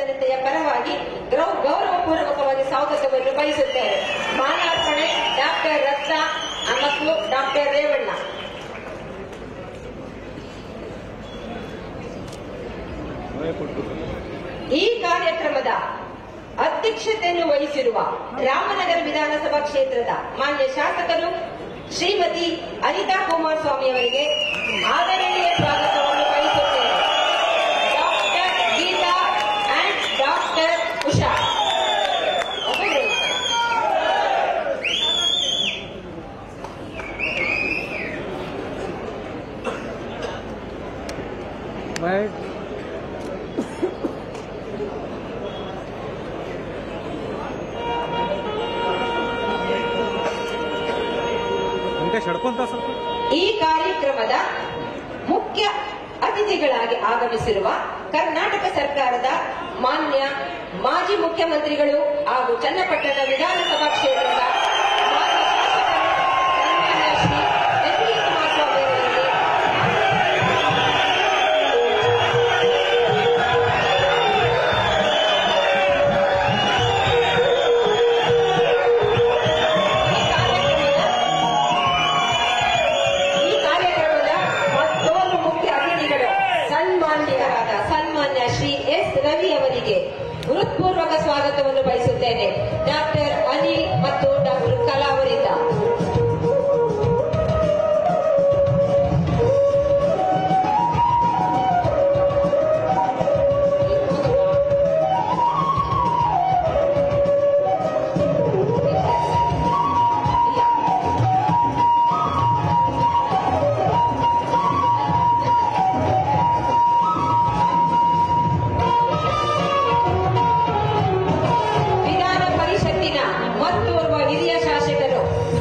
ಜನತೆಯ ಪರವಾಗಿ ಗೌ- ಗೌರವಪೂರ್ವಕವಾಗಿ ಸ್ವಾಗತವನ್ನು ಬಯಸುತ್ತೇವೆ ಮಾಲಾರ್ಪಣೆ ಡಾಕ್ಟರ್ ರತ್ನ ಮತ್ತು ಡಾಕ್ಟರ್ ರೇವಣ್ಣ ಈ ಕಾರ್ಯಕ್ರಮದ ಅಧ್ಯಕ್ಷತೆಯನ್ನು ವಹಿಸಿರುವ ರಾಮನಗರ ವಿಧಾನಸಭಾ ಕ್ಷೇತ್ರದ ಮಾನ್ಯ ಶಾಸಕರು ಶ್ರೀಮತಿ ಅನಿತಾ ಕುಮಾರಸ್ವಾಮಿ ಅವರಿಗೆ ಆದರಣೀಯ ಸ್ವಾಗತವನ್ನು ಬಯಸುತ್ತೇನೆ doctor Geetha and doctor Usha ಒಬ್ಬೊಬ್ರು ಇರ್ತಾರೆ. Right. ವೆಂಕಟೇಶ್ ಹಡ್ಕೊಂತ ಸ್ವಲ್ಪ ಈ ಕಾರ್ಯಕ್ರಮದ ಮುಖ್ಯ ಅತಿಥಿಗಳಾಗಿ ಆಗಮಿಸಿರುವ ಕರ್ನಾಟಕ ಸರ್ಕಾರದ ಮಾನ್ಯ ಮಾಜಿ ಮುಖ್ಯಮಂತ್ರಿಗಳು ಹಾಗೂ ಚನ್ನಪಟ್ಟಣ ವಿಧಾನಸಭಾ ಕ್ಷೇತ್ರದ ಮಾನ್ಯ ಶಾಸಕರು ಸನ್ಮಾನ್ಯ ಶ್ರೀ ಎಸ್ ಡಿ ಕುಮಾರಸ್ವಾಮಿ ಅವರಿಗೆ ಈ ಕಾರ್ಯಕ್ರಮದ ಮತ್ತೋರ್ವ ಮುಖ್ಯ ಅತಿಥಿಗಳು ಸನ್ಮಾನ್ಯರಾದ ಸನ್ಮಾನ್ಯ ಶ್ರೀ ಎಸ್ ರವಿ ಅವರಿಗೆ ಹೃತ್ಪೂರ್ವಕ ಸ್ವಾಗತವನ್ನು ಬಯಸುತ್ತೇನೆ ಡಾಕ್ಟರ್ ಅನಿಲ್ ಮತ್ತು ಡಾಕ್ಟರ್ ಕಲಾ ಅವರಿಂದ ವಿಧಾನ ಪರಿಷತ್ತಿನ ಮತ್ತೋರ್ವ ಹಿರಿಯ ಶಾಸಕರು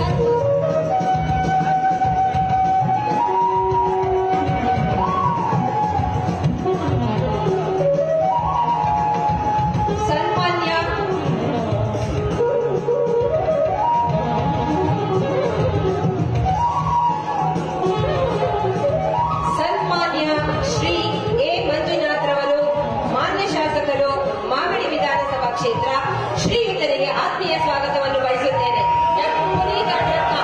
ಸನ್ಮಾನ್ಯ ಸನ್ಮಾನ್ಯ ಶ್ರೀ ಎ ಮಂಜುನಾಥ್ ರವರು ಮಾನ್ಯ ಶಾಸಕರು ಮಾಗಡಿ ವಿಧಾನಸಭಾ ಕ್ಷೇತ್ರ ಶ್ರೀಯುತರಿಗೆ ಆತ್ಮೀಯ ಸ್ವಾಗತವನ್ನು ಬಯಸುತ್ತೇನೆ ಡಾಕ್ಟರ್ ಪುನೀತ್ ರತ್ನ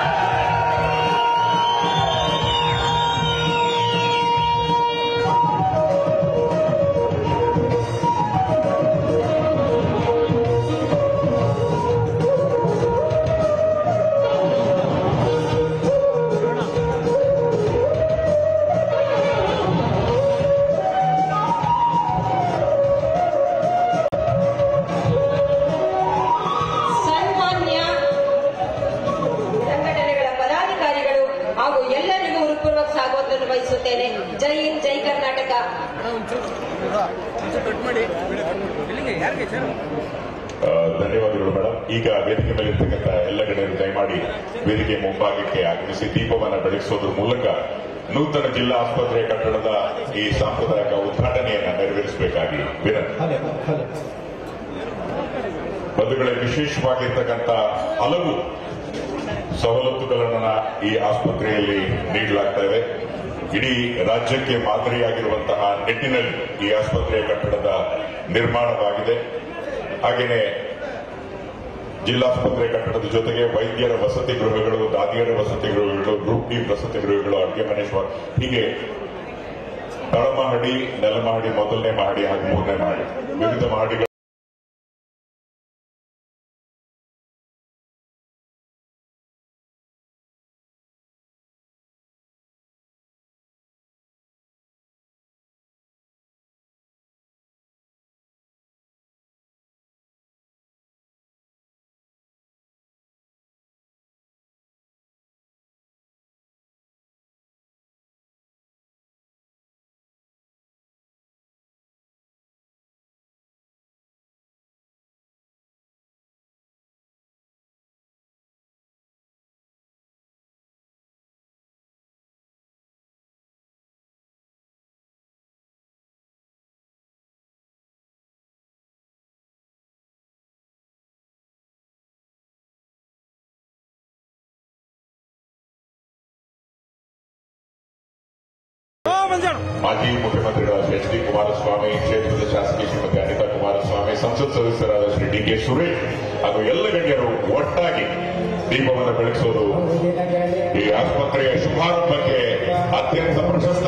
ಸನ್ಮಾನ್ಯ ಸಂಘಟನೆಗಳ ಪದಾಧಿಕಾರಿಗಳು ಹಾಗೂ ಎಲ್ಲರಿಗೂ ಹೃತ್ಪೂರ್ವಕ ಸ್ವಾಗತವನ್ನು ಬಯಸುತ್ತೇನೆ ಜೈ ಹಿಂದ್ ಜೈ ಕರ್ನಾಟಕ ಕಟ್ ಮಾಡಿ ಇಲ್ಲಿಗೆ ಯಾರಿಗೆ ಸರ್ ಆ, ಧನ್ಯವಾದಗಳು ಮೇಡಮ್ ಈಗ ವೇದಿಕೆ ಮೇಲೆ ಇರ್ತಕ್ಕಂಥ ಎಲ್ಲ ಗಣ್ಯರು ದಯಮಾಡಿ ವೇದಿಕೆ ಮುಂಭಾಗಕ್ಕೆ ಆಗಮಿಸಿ ದೀಪವನ್ನ ಬೆಳಗಿಸೋದ್ರ ಮೂಲಕ ನೂತನ ಜಿಲ್ಲಾ ಆಸ್ಪತ್ರೆ ಕಟ್ಟಡದ ಈ ಸಾಂಪ್ರದಾಯಿಕ ಉದ್ಘಾಟನೆಯನ್ನ ನೆರವೇರಿಸಬೇಕಾಗಿ ವಿನಂತಿ ಬಂಧುಗಳೇ ವಿಶೇಷವಾಗಿರ್ತಕ್ಕಂಥ ಹಲವು ಸವಲತ್ತುಗಳನ್ನ ಈ ಆಸ್ಪತ್ರೆಯಲ್ಲಿ ನೀಡಲಾಗ್ತಾ ಇದೆ ಇಡೀ ರಾಜ್ಯಕ್ಕೆ ಮಾದರಿಯಾಗಿರುವಂತಹ ನಿಟ್ಟಿನಲ್ಲಿ ಈ ಆಸ್ಪತ್ರೆಯ ಕಟ್ಟಡದ ನಿರ್ಮಾಣವಾಗಿದೆ ಹಾಗೆಯೇ ಜಿಲ್ಲಾಸ್ಪತ್ರೆ ಕಟ್ಟಡದ ಜೊತೆಗೆ ವೈದ್ಯರ ವಸತಿ ಗೃಹಗಳು ದಾದಿಯರ ವಸತಿ ಗೃಹಗಳು ಗ್ರೂಪ್ ಡಿ ವಸತಿ ಗೃಹಗಳು ಅಡುಗೆ ಮನೆ ಸ್ವ- ಹೀಗೆ ತಳಮಹಡಿ ನೆಲಮಹಡಿ ಮೊದಲನೇ ಮಹಡಿ ಹಾಗೂ ಮೂರನೇ ಮಹಡಿ ವಿವಿಧ ಮಹಡಿಗಳು ಮಂಜಾಣ ಮಾಜಿ ಮುಖ್ಯಮಂತ್ರಿಗಳಾದ ಎಚ್ ಡಿ ಕುಮಾರಸ್ವಾಮಿ ಕ್ಷೇತ್ರದ ಶಾಸಕಿ ಶ್ರೀಮತಿ ಅನಿತಾ ಕುಮಾರಸ್ವಾಮಿ ಸಂಸತ್ ಸದಸ್ಯರಾದ ಶ್ರೀ ಡಿ ಕೆ ಸುರೇಶ್ ಹಾಗೂ ಎಲ್ಲ ಗಣ್ಯರು ಒಟ್ಟಾಗಿ ದೀಪವನ್ನು ಬೆಳಗಿಸೋದು ಈ ಆಸ್ಪತ್ರೆಯ ಶುಭಾರಂಭಕ್ಕೆ ಅತ್ಯಂತ ಪ್ರಶಸ್ತ